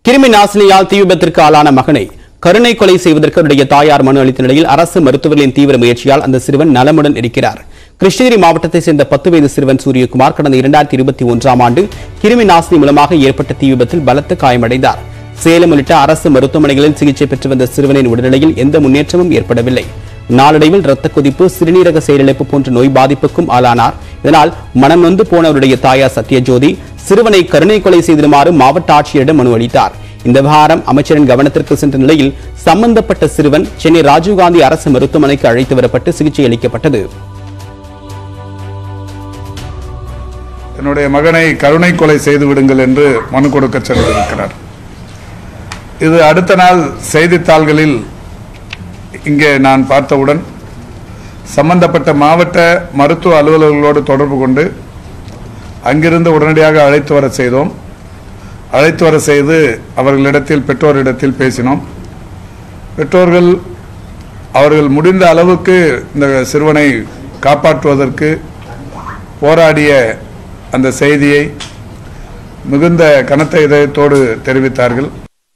கிருமி நாசினியால் தீ விபத்திற்கு ஆளான மகனை கருணை கொலை செய்வதற்கு அவருடைய தாயார் மனு அளித்த நிலையில் அரசு மருத்துவர்களின் தீவிர முயற்சியால் அந்த சிறுவன் நலமுடன் இருக்கிறார் கிருஷ்ணகிரி மாவட்டத்தைச் சேர்ந்த பத்து வயது சிறுவன் சூரியகுமார் கடந்த இரண்டாயிரத்தி இருபத்தி ஒன்றாம் ஆண்டு கிருமி நாசினி மூலமாக ஏற்பட்ட தீ விபத்தில் பலத்த காயமடைந்தார் சேலம் உள்ளிட்ட அரசு மருத்துவமனைகளில் சிகிச்சை பெற்று வந்த சிறுவனின் உடல்நிலையில் எந்த முன்னேற்றமும் ஏற்படவில்லை நாளடைவில் இரத்த கொதிப்பு சிறுநீரக செயலிழப்பு போன்ற நோய் பாதிப்புக்கும் ஆளானார் இதனால் மனம் நொந்து போன அவருடைய தாயார் சத்யஜோதி சிறுவனை கருணை கொலை செய்திடுமாறு மாவட்ட ஆட்சியரிடம் மனு அளித்தார் இந்த விவகாரம் அமைச்சரின் கவனத்திற்கு சென்ற நிலையில் சம்பந்தப்பட்ட சிறுவன் சென்னை ராஜீவ்காந்தி அரசு மருத்துவமனைக்கு அழைத்து வரப்பட்டு சிகிச்சை அளிக்கப்பட்டது என்னுடைய மகனை கருணை கொலை செய்து விடுங்கள் என்று மனு கொடுக்க சென்றிருக்கிறார் இது அடுத்த நாள் செய்தித்தாள்களில் இங்கே நான் பார்த்தவுடன் சம்பந்தப்பட்ட மாவட்ட மருத்துவ அலுவலர்களோடு தொடர்பு கொண்டு அங்கிருந்து உடனடியாக அழைத்து வர செய்தோம் அழைத்து வர செய்து அவர்களிடத்தில் பெற்றோரிடத்தில் பேசினோம் பெற்றோர்கள் அவர்கள் முடிந்த அளவுக்கு இந்த சிறுவனை காப்பாற்றுவதற்கு போராடிய அந்த செய்தியை மிகுந்த கனத்த இதயத்தோடு தெரிவித்தார்கள்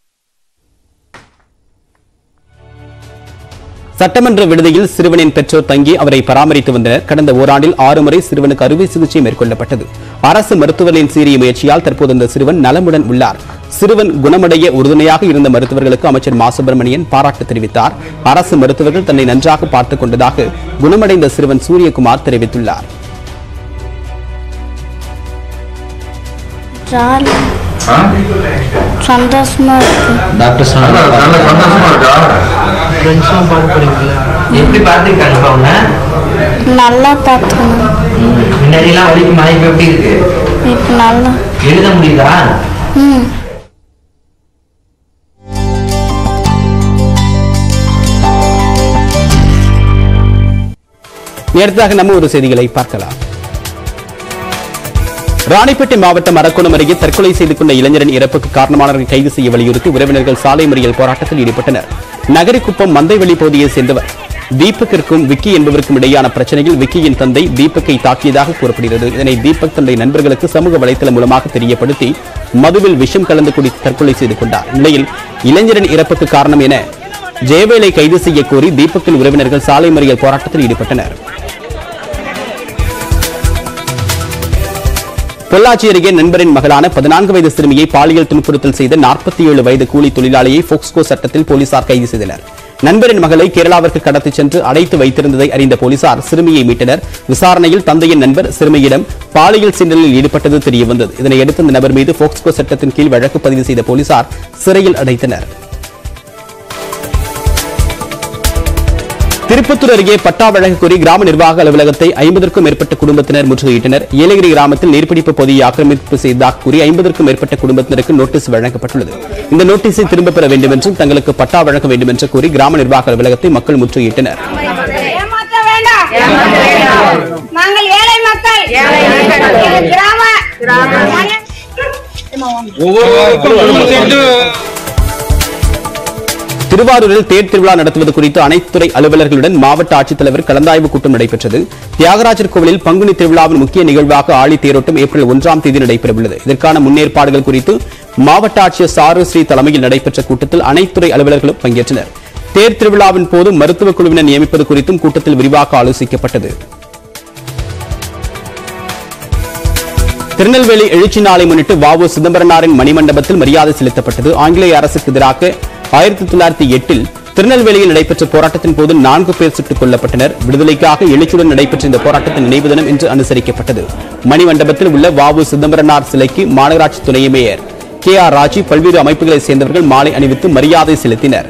சட்டமன்ற விடுதியில் சிறுவனின் பெற்றோர் தங்கி அவரை பராமரித்து வந்தனர் கடந்த ஓராண்டில் ஆறு முறை சிறுவனுக்கு அறுவை சிகிச்சை மேற்கொள்ளப்பட்டது அரசு மருத்துவர்களின் சீரிய முயற்சியால் தற்போது இந்த சிறுவன் நலமுடன் உள்ளார் சிறுவன் குணமடைய உறுதுணையாக இருந்த மருத்துவர்களுக்கு அமைச்சர் மா சுப்பிரமணியன் பாராட்டு தெரிவித்தார் அரசு மருத்துவர்கள் தன்னை நன்றாக பார்த்துக் கொண்டதாக குணமடைந்த சிறுவன் சூரியகுமார் தெரிவித்துள்ளார் ஜாலி சந்தோஷமா இருக்கு டாக்டர் ஃப்ரெண்ட்ஸ்லாம் பார்க்க போறீங்களா எப்படி பார்த்துருக்காங்கப்பா உன்னை நல்லா பார்த்துக்கணும் முன்னாடிலாம் வலிக்கு மழை இப்போ எப்படி இருக்கு இப்போ நல்லா எழுத முடியுதா ம் அடுத்ததாக நம்ம ஒரு செய்திகளை பார்க்கலாம் ராணிப்பேட்டை மாவட்டம் அரக்கோணம் அருகே தற்கொலை செய்து கொண்ட இளைஞரின் இறப்புக்கு காரணமானவர்கள் கைது செய்ய வலியுறுத்தி உறவினர்கள் சாலை மறியல் போராட்டத்தில் ஈடுபட்டனர் நகரிக்குப்பம் மந்தைவெளி பகுதியைச் சேர்ந்தவர் தீபக்கிற்கும் விக்கி என்பவருக்கும் இடையான பிரச்சனையில் விக்கியின் தந்தை தீபக்கை தாக்கியதாக கூறப்படுகிறது இதனை தீபக் தன்னுடைய நண்பர்களுக்கு சமூக வலைதளம் மூலமாக தெரியப்படுத்தி மதுவில் விஷம் கலந்து குடி தற்கொலை செய்து கொண்டார் இந்நிலையில் இளைஞரின் இறப்புக்கு காரணம் என ஜெயவேலை கைது செய்ய கோரி தீபக்கின் உறவினர்கள் சாலை மறியல் போராட்டத்தில் ஈடுபட்டனர் பொள்ளாச்சி அருகே நண்பரின் மகளான பதினான்கு வயது சிறுமியை பாலியல் துன்புறுத்தல் செய்த நாற்பத்தி ஏழு வயது கூலி தொழிலாளியை போக்ஸ்கோ சட்டத்தில் போலீசார் கைது செய்தனர் நண்பரின் மகளை கேரளாவிற்கு கடத்திச் சென்று அடைத்து வைத்திருந்ததை அறிந்த போலீசார் சிறுமியை மீட்டனர் விசாரணையில் தந்தையின் நண்பர் சிறுமியிடம் பாலியல் சீண்டலில் ஈடுபட்டது தெரியவந்தது இதனையடுத்து இந்த நபர் மீது போக்ஸ்கோ சட்டத்தின் கீழ் வழக்கு பதிவு செய்த போலீசார் சிறையில் அடைத்தனர் திருப்பத்தூர் அருகே பட்டா வழக்கு கோரி கிராம நிர்வாக அலுவலகத்தை ஐம்பதற்கும் மேற்பட்ட குடும்பத்தினர் முற்றுகையிட்டனர் ஏலகிரி கிராமத்தில் நீர்பிடிப்பு பகுதியை ஆக்கிரமிப்பு செய்ததாக கூறி ஐம்பதற்கும் மேற்பட்ட குடும்பத்தினருக்கு நோட்டீஸ் வழங்கப்பட்டுள்ளது இந்த நோட்டீஸை திரும்பப் பெற வேண்டும் என்றும் தங்களுக்கு பட்டா வழங்க வேண்டும் என்று கூறி கிராம நிர்வாக அலுவலகத்தை மக்கள் முற்றுகையிட்டனர் ஏமாற்ற வேண்டாம் நாங்கள் ஏழை மக்கள் எங்கள் கிராம திருவாரூரில் தேர் திருவிழா நடத்துவது குறித்து அனைத்துறை அலுவலர்களுடன் மாவட்ட ஆட்சித்தலைவர் கலந்தாய்வு கூட்டம் நடைபெற்றது தியாகராஜர் கோவிலில் பங்குனி திருவிழாவின் முக்கிய நிகழ்வாக ஆழி தேரோட்டம் ஏப்ரல் ஒன்றாம் தேதி நடைபெறவுள்ளது இதற்கான முன்னேற்பாடுகள் குறித்து மாவட்ட ஆட்சியர் சாரு ஸ்ரீ தலைமையில் நடைபெற்ற கூட்டத்தில் அனைத்துறை அலுவலர்களும் பங்கேற்றனர் தேர் திருவிழாவின் போது மருத்துவக் குழுவினர் நியமிப்பது குறித்தும் கூட்டத்தில் விரிவாக ஆலோசிக்கப்பட்டது திருநெல்வேலி எழுச்சி நாளை முன்னிட்டு வாவு சிதம்பரனாரின் மணிமண்டபத்தில் மரியாதை செலுத்தப்பட்டது ஆங்கிலேய அரசுக்கு எதிராக ஆயிரத்தி தொள்ளாயிரத்தி எட்டில் திருநெல்வேலியில் நடைபெற்ற போராட்டத்தின் போது நான்கு பேர் சுட்டுக் கொல்லப்பட்டனர் விடுதலைக்காக எழுச்சியுடன் நடைபெற்ற இந்த போராட்டத்தின் நினைவு தினம் இன்று அனுசரிக்கப்பட்டது மணிமண்டபத்தில் உள்ள வாவு சிதம்பரனார் சிலைக்கு மாநகராட்சி துணை மேயர் கே ஆர் ராஜி பல்வேறு அமைப்புகளைச் சேர்ந்தவர்கள் மாலை அணிவித்து மரியாதை செலுத்தினர்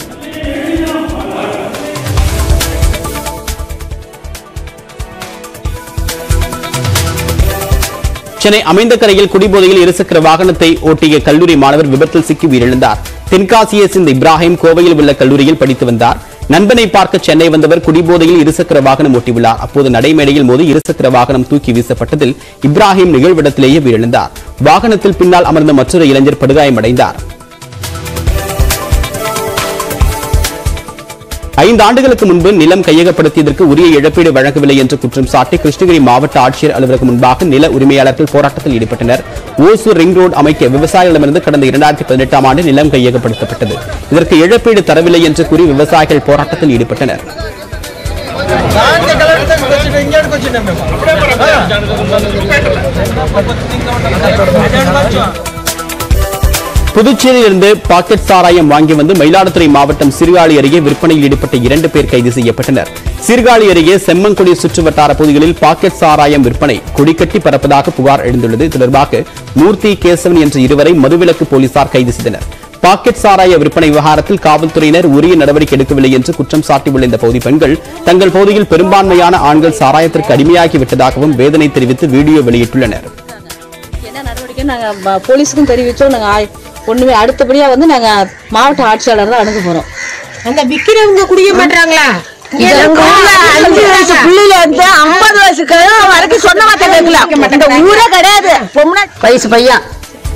சென்னை அமைந்தகரையில் குடிபோதையில் இருசக்கர வாகனத்தை ஓட்டிய கல்லூரி மாணவர் விபத்தில் சிக்கி உயிரிழந்தார் தென்காசியை சேர்ந்த இப்ராஹிம் கோவையில் உள்ள கல்லூரியில் படித்து வந்தார் நண்பனை பார்க்க சென்னை வந்தவர் குடிபோதையில் இருசக்கர வாகனம் ஓட்டியுள்ளார் அப்போது நடைமேடையில் மோதி இருசக்கர வாகனம் தூக்கி வீசப்பட்டதில் இப்ராஹிம் நிகழ்விடத்திலேயே உயிரிழந்தார் வாகனத்தில் பின்னால் அமர்ந்த மற்றொரு இளைஞர் படுகாயமடைந்தார் ஐந்து ஆண்டுகளுக்கு முன்பு நிலம் கையகப்படுத்தியதற்கு உரிய இழப்பீடு வழங்கவில்லை என்று குற்றம் சாட்டி கிருஷ்ணகிரி மாவட்ட ஆட்சியர் அலுவலகம் முன்பாக நில உரிமையாளர்கள் போராட்டத்தில் ஈடுபட்டனர் ஓசூர் ரிங் ரோடு அமைக்க விவசாயிகளிடமிருந்து கடந்த இரண்டாயிரத்தி பதினெட்டாம் ஆண்டு நிலம் கையகப்படுத்தப்பட்டது இதற்கு இழப்பீடு தரவில்லை என்று கூறி விவசாயிகள் போராட்டத்தில் ஈடுபட்டனர் புதுச்சேரியிலிருந்து பாக்கெட் சாராயம் வாங்கி வந்து மயிலாடுதுறை மாவட்டம் சீர்காழி அருகே விற்பனையில் ஈடுபட்ட இரண்டு பேர் கைது செய்யப்பட்டனர் சீர்காழி அருகே செம்மங்குடி சுற்றுவட்டார பகுதிகளில் பாக்கெட் சாராயம் விற்பனை கொடிக்கட்டி பறப்பதாக புகார் எழுந்துள்ளது இது தொடர்பாக மூர்த்தி கேசவன் என்ற இருவரை மதுவிலக்கு போலீசார் கைது செய்தனர் பாக்கெட் சாராய விற்பனை விவகாரத்தில் காவல்துறையினர் உரிய நடவடிக்கை எடுக்கவில்லை என்று குற்றம் சாட்டியுள்ள இந்த பகுதி பெண்கள் தங்கள் பகுதியில் பெரும்பான்மையான ஆண்கள் சாராயத்திற்கு அடிமையாகி விட்டதாகவும் வேதனை தெரிவித்து வீடியோ வெளியிட்டுள்ளனர் என்ன நடவடிக்கை நாங்க ம- போலீஸுக்கும் தெரிவிச்சோம் நாங்க ஆய்- ஒண்ணுமே அடுத்தபடியா வந்து நாங்க மாவட்ட ஆட்சியாளர் தான் அணுக போறோம் அந்த விக்கிறவங்க குடிக்க மாட்டாங்களா அஞ்சு வயசு பிள்ளைல இருந்து ஐம்பது வயசு கிழமை வரைக்கும் சொன்ன வார்த்தை கேட்கல இந்த ஊரே கிடையாது பொம்மை வயசு பையன்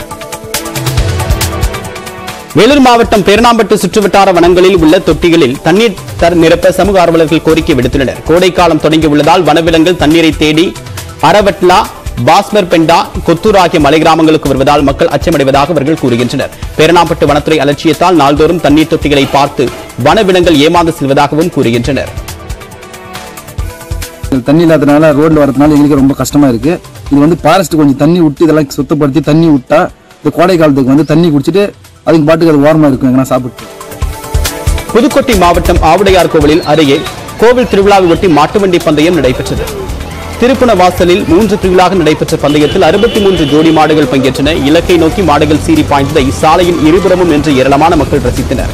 வேலூர் மாவட்டம் பேரணாம்பட்டு சுற்றுவட்டார வனங்களில் உள்ள தொட்டிகளில் தண்ணீர் தர நிரப்ப சமூக ஆர்வலர்கள் கோரிக்கை விடுத்துள்ளனர் கோடைக்காலம் தொடங்கி உள்ளதால் வனவிலங்குகள் தண்ணீரை தேடி அரவட்லா பாஸ்மர் பெண்டா கொத்தூர் ஆகிய மலை கிராமங்களுக்கு வருவதால் மக்கள் அச்சமடைவதாக அவர்கள் கூறுகின்றனர் பேரணாம்பட்டு வனத்துறை அலட்சியத்தால் நாள்தோறும் தண்ணீர் தொட்டிகளை பார்த்து வனவிலங்குகள் ஏமாந்து செல்வதாகவும் கூறுகின்றனர் தண்ணி இல்லாதனால ரோட்ல வரதுனால எங்களுக்கு ரொம்ப கஷ்டமா இருக்கு இது வந்து ஃபாரஸ்ட் கொஞ்சம் தண்ணி விட்டு இதெல்லாம் சுத்தப்படுத்தி தண்ணி விட்டா இந்த கோடை காலத்துக்கு வந்து தண்ணி குடிச்சிட்டு அதுக்கு பாட்டுக்கு அது ஓரமா இருக்கும் எங்கன்னா சாப்பிட்டு புதுக்கோட்டை மாவட்டம் ஆவுடையார் கோவிலில் அருகே கோவில் திருவிழாவை ஒட்டி மாட்டு வண்டி பந்தயம் நடைபெற்றது திருப்புணவாசலில் மூன்று பிரிவுகளாக நடைபெற்ற பந்தயத்தில் அறுபத்தி மூன்று ஜோடி மாடுகள் பங்கேற்றன இலக்கை நோக்கி மாடுகள் சீறி பாய்ந்ததை சாலையின் இருபுறமும் என்று ஏராளமான மக்கள் ரசித்தனர்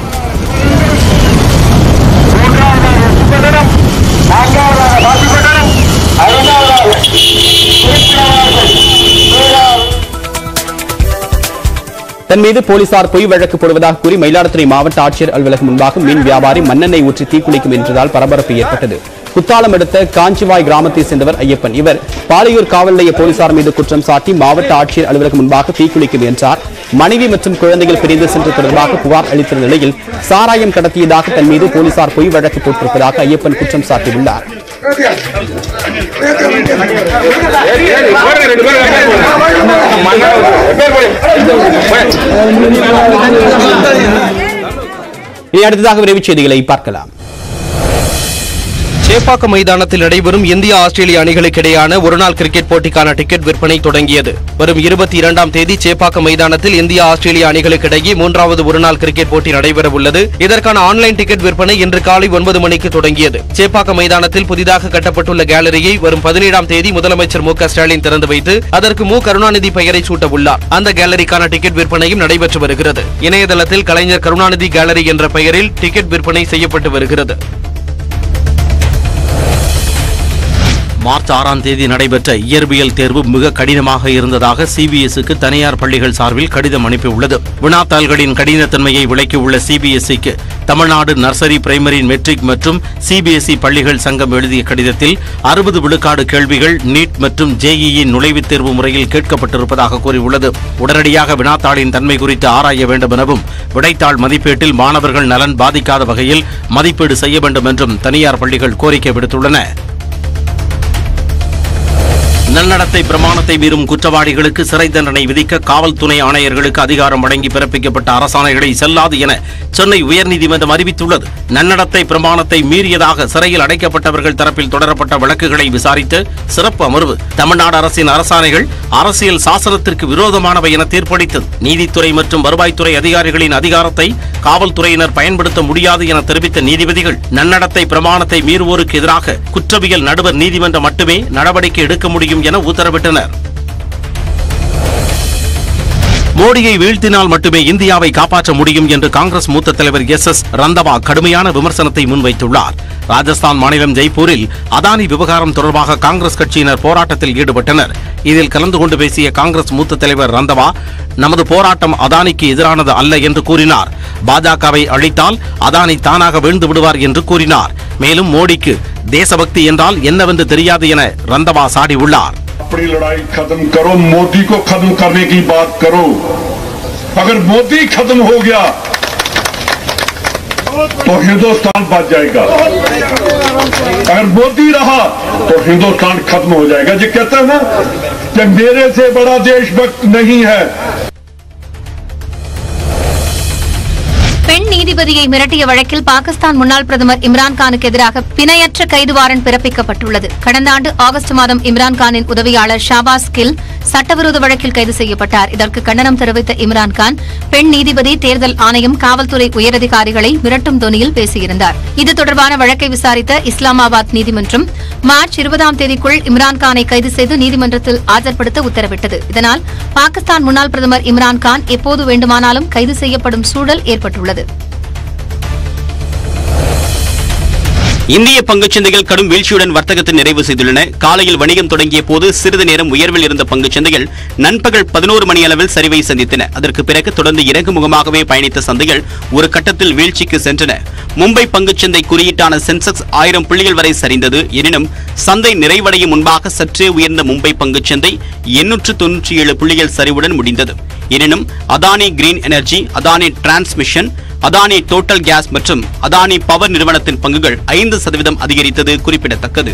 தன் மீது போலீசார் பொய் வழக்கு போடுவதாக கூறி மயிலாடுதுறை மாவட்ட ஆட்சியர் அலுவலகம் முன்பாக மீன் வியாபாரி மண்ணெண்ணெய் ஊற்றி தீக்குளிக்கும் என்றதால் பரபரப்பு ஏற்பட்டது குத்தாலம் அடுத்த காஞ்சிவாய் கிராமத்தை சேர்ந்தவர் ஐயப்பன் இவர் பாலையூர் காவல் நிலைய போலீசார் மீது குற்றம் சாட்டி மாவட்ட ஆட்சியர் அலுவலகம் முன்பாக தீக்குளிக்கும் என்றார் மனைவி மற்றும் குழந்தைகள் பிரிந்து சென்று தொடர்பாக புகார் அளித்த நிலையில் சாராயம் கடத்தியதாக தன் மீது போலீசார் பொய் வழக்கு போட்டிருப்பதாக ஐயப்பன் குற்றம் சாட்டியுள்ளார் இனி அடுத்ததாக விரைவுச் செய்திகளை பார்க்கலாம் சேப்பாக்கம் மைதானத்தில் நடைபெறும் இந்தியா ஆஸ்திரேலிய அணிகளுக்கு இடையான ஒருநாள் கிரிக்கெட் போட்டிக்கான டிக்கெட் விற்பனை தொடங்கியது வரும் இருபத்தி இரண்டாம் தேதி சேப்பாக்கம் மைதானத்தில் இந்தியா ஆஸ்திரேலிய அணிகளுக்கு இடையே மூன்றாவது ஒருநாள் கிரிக்கெட் போட்டி நடைபெற உள்ளது இதற்கான ஆன்லைன் டிக்கெட் விற்பனை இன்று காலை ஒன்பது மணிக்கு தொடங்கியது சேப்பாக்கம் மைதானத்தில் புதிதாக கட்டப்பட்டுள்ள கேலரியை வரும் பதினேழாம் தேதி முதலமைச்சர் மு க ஸ்டாலின் திறந்து வைத்து அதற்கு மு கருணாநிதி பெயரை சூட்ட உள்ளார் அந்த கேலரிக்கான டிக்கெட் விற்பனையும் நடைபெற்று வருகிறது இணையதளத்தில் கலைஞர் கருணாநிதி கேலரி என்ற பெயரில் டிக்கெட் விற்பனை செய்யப்பட்டு வருகிறது மார்ச் ஆறாம் தேதி நடைபெற்ற இயற்பியல் தேர்வு மிக கடினமாக இருந்ததாக சிபிஎஸ்இக்கு தனியார் பள்ளிகள் சார்பில் கடிதம் அனுப்பியுள்ளது வினாத்தாள்களின் கடினத்தன்மையை விளக்கியுள்ள சிபிஎஸ்இக்கு தமிழ்நாடு நர்சரி பிரைமரி மெட்ரிக் மற்றும் சிபிஎஸ்இ பள்ளிகள் சங்கம் எழுதிய கடிதத்தில் அறுபது விழுக்காடு கேள்விகள் நீட் மற்றும் ஜேஇஇ நுழைவுத் தேர்வு முறையில் கேட்கப்பட்டிருப்பதாக கூறியுள்ளது உடனடியாக வினாத்தாளின் தன்மை குறித்து ஆராய வேண்டும் எனவும் விடைத்தாள் மதிப்பீட்டில் மாணவர்கள் நலன் பாதிக்காத வகையில் மதிப்பீடு செய்ய வேண்டும் என்றும் தனியார் பள்ளிகள் கோரிக்கை விடுத்துள்ளன நன்னடத்தை பிரமாணத்தை மீறும் குற்றவாளிகளுக்கு சிறை தண்டனை விதிக்க காவல்துறை ஆணையர்களுக்கு அதிகாரம் வழங்கி பிறப்பிக்கப்பட்ட அரசாணைகளை செல்லாது என சென்னை உயர்நீதிமன்றம் அறிவித்துள்ளது நன்னடத்தை பிரமாணத்தை மீறியதாக சிறையில் அடைக்கப்பட்டவர்கள் தரப்பில் தொடரப்பட்ட வழக்குகளை விசாரித்து சிறப்பு அமர்வு தமிழ்நாடு அரசின் அரசாணைகள் அரசியல் சாசனத்திற்கு விரோதமானவை என தீர்ப்பளித்தது நீதித்துறை மற்றும் வருவாய்த்துறை அதிகாரிகளின் அதிகாரத்தை காவல்துறையினர் பயன்படுத்த முடியாது என தெரிவித்த நீதிபதிகள் நன்னடத்தை பிரமாணத்தை மீறுவோருக்கு எதிராக குற்றவியல் நடுவர் நீதிமன்றம் மட்டுமே நடவடிக்கை எடுக்க முடியும் என உத்தரவிட்டனர் மோடியை வீழ்த்தினால் மட்டுமே இந்தியாவை காப்பாற்ற முடியும் என்று காங்கிரஸ் மூத்த தலைவர் எஸ் எஸ் ரந்தவா கடுமையான விமர்சனத்தை முன்வைத்துள்ளார் ராஜஸ்தான் மாநிலம் ஜெய்ப்பூரில் அதானி விவகாரம் தொடர்பாக காங்கிரஸ் கட்சியினர் போராட்டத்தில் ஈடுபட்டனர் இதில் கலந்து கொண்டு பேசிய காங்கிரஸ் மூத்த தலைவர் ரந்தவா நமது போராட்டம் அதானிக்கு எதிரானது அல்ல என்று கூறினார் பாஜகவை அழித்தால் அதானி தானாக வீழ்ந்து விடுவார் என்று கூறினார் மேலும் மோடிக்கு தேசபக்தி என்றால் என்னவென்று தெரியாது என ரந்தவா சாடியுள்ளார் अपनी लड़ाई खत्म करो मोदी को खत्म करने की बात करो अगर मोदी खत्म हो गया तो हिंदुस्तान बच जाएगा अगर मोदी रहा तो हिंदुस्तान खत्म हो जाएगा जी कहते हैं ना कि मेरे से बड़ा देशभक्त नहीं है பெண் நீதிபதியை மிரட்டிய வழக்கில் பாகிஸ்தான் முன்னாள் பிரதமர் இம்ரான்கானுக்கு எதிராக பிணையற்ற கைது வாரண்ட் பிறப்பிக்கப்பட்டுள்ளது கடந்த ஆண்டு ஆகஸ்ட் மாதம் இம்ரான்கானின் உதவியாளர் ஷாபாஸ் கில் சட்டவிரோத வழக்கில் கைது செய்யப்பட்டார் இதற்கு கண்டனம் தெரிவித்த இம்ரான்கான் பெண் நீதிபதி தேர்தல் ஆணையம் காவல்துறை உயரதிகாரிகளை மிரட்டும் தொனியில் பேசியிருந்தார் இது தொடர்பான வழக்கை விசாரித்த இஸ்லாமாபாத் நீதிமன்றம் மார்ச் இருபதாம் தேதிக்குள் இம்ரான்கானை கைது செய்து நீதிமன்றத்தில் ஆஜர்படுத்த உத்தரவிட்டது இதனால் பாகிஸ்தான் முன்னாள் பிரதமர் இம்ரான்கான் எப்போது வேண்டுமானாலும் கைது செய்யப்படும் சூழல் ஏற்பட்டுள்ளது இந்திய பங்குச்சந்தைகள் கடும் வீழ்ச்சியுடன் வர்த்தகத்தை நிறைவு செய்துள்ளன காலையில் வணிகம் தொடங்கிய போது சிறிது நேரம் உயர்வில் இருந்த பங்குச்சந்தைகள் நண்பகல் பதினோரு மணி அளவில் சரிவை சந்தித்தன அதற்கு பிறகு தொடர்ந்து இறங்குமுகமாகவே பயணித்த சந்தைகள் ஒரு கட்டத்தில் வீழ்ச்சிக்கு சென்றன மும்பை பங்குச்சந்தை குறியீட்டான சென்செக்ஸ் ஆயிரம் புள்ளிகள் வரை சரிந்தது எனினும் சந்தை நிறைவடையும் முன்பாக சற்றே உயர்ந்த மும்பை பங்குச்சந்தை எண்ணூற்று தொன்னூற்றி ஏழு புள்ளிகள் சரிவுடன் முடிந்தது எனினும் Adani Green Energy Adani Transmission Adani Total Gas மற்றும் அதானி பவர் நிறுவனத்தின் பங்குகள் ஐந்து சதவீதம் அதிகரித்தது குறிப்பிடத்தக்கது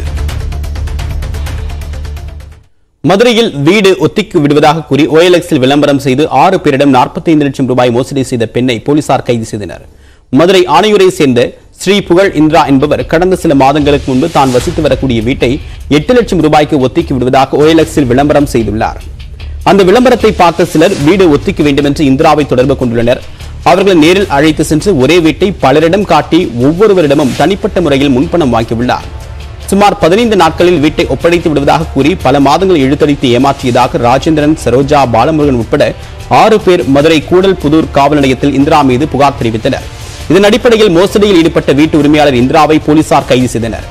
மதுரையில் வீடு ஒத்திக்கு விடுவதாக கூறி ஓஎல்எக்ஸில் விளம்பரம் செய்து ஆறு பேரிடம் 45 லட்சம் ரூபாய் மோசடி செய்த பெண்ணை போலீசார் கைது செய்தனர் மதுரை ஆணையூரை சேர்ந்த ஸ்ரீ புகழ் இந்திரா என்பவர் கடந்த சில மாதங்களுக்கு முன்பு தான் வசித்து வரக்கூடிய வீட்டை எட்டு லட்சம் ரூபாய்க்கு ஒத்திக்கு விடுவதாக ஓஎல்எக்ஸில் விளம்பரம் செய்துள்ளார் அந்த விளம்பரத்தை பார்த்த சிலர் வீடு ஒத்திக்க வேண்டும் என்று இந்திராவை தொடர்பு கொண்டுள்ளனர் அவர்களை நேரில் அழைத்து சென்று ஒரே வீட்டை பலரிடம் காட்டி ஒவ்வொருவரிடமும் தனிப்பட்ட முறையில் முன்பணம் வாங்கியுள்ளார் சுமார் பதினைந்து நாட்களில் வீட்டை ஒப்படைத்து விடுவதாக கூறி பல மாதங்கள் இழுத்தடித்து ஏமாற்றியதாக ராஜேந்திரன் சரோஜா பாலமுருகன் உட்பட ஆறு பேர் மதுரை கூடல் புதூர் காவல் நிலையத்தில் இந்திரா மீது புகார் தெரிவித்தனர் இதன் அடிப்படையில் மோசடியில் ஈடுபட்ட வீட்டு உரிமையாளர் இந்திராவை போலீசார் கைது செய்தனர்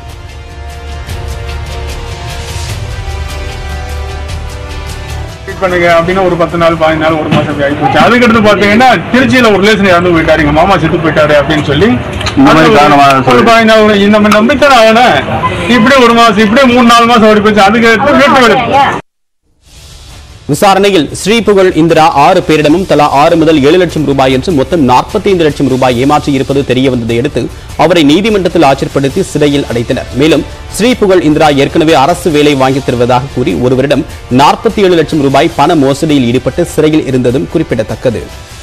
வெயிட் பண்ணுங்க அப்படின்னு ஒரு பத்து நாள் பதினஞ்சு நாள் ஒரு மாசம் அப்படி ஆயிப்போச்சு அதுக்கடுத்து பாத்தீங்கன்னா திருச்சியில ஒரு ரிலேஷன் இறந்து போயிட்டாரு எங்க மாமா செத்து போயிட்டாரு அப்படின்னு சொல்லி இந்த மாதிரி அது ஒரு- காரணமா ஒரு சொல்லி. பதினஞ்சு நாள் ஒரு- இந்த மாதிரி நம்பித்தான் ஆகணும் இப்படியே ஒரு மாசம் இப்படியே மூணு நாலு மாசம் ஓடி போச்சு அதுக்கு அடுத்து வீட்டு வேலை விசாரணையில் ஸ்ரீபுகழ் இந்திரா ஆறு பேரிடமும் தலா ஆறு முதல் ஏழு லட்சம் ரூபாய் என்று மொத்தம் 45 லட்சம் ரூபாய் ஏமாற்றி இருப்பது தெரிய வந்ததை அடுத்து அவரை நீதிமன்றத்தில் ஆஜர்படுத்தி சிறையில் அடைத்தனர் மேலும் ஸ்ரீபுகழ் இந்திரா ஏற்கனவே அரசு வேலை வாங்கித் தருவதாக கூறி ஒருவரிடம் 47 லட்சம் ரூபாய் பண மோசடியில் ஈடுபட்டு சிறையில் இருந்ததும் குறிப்பிடத்தக்கது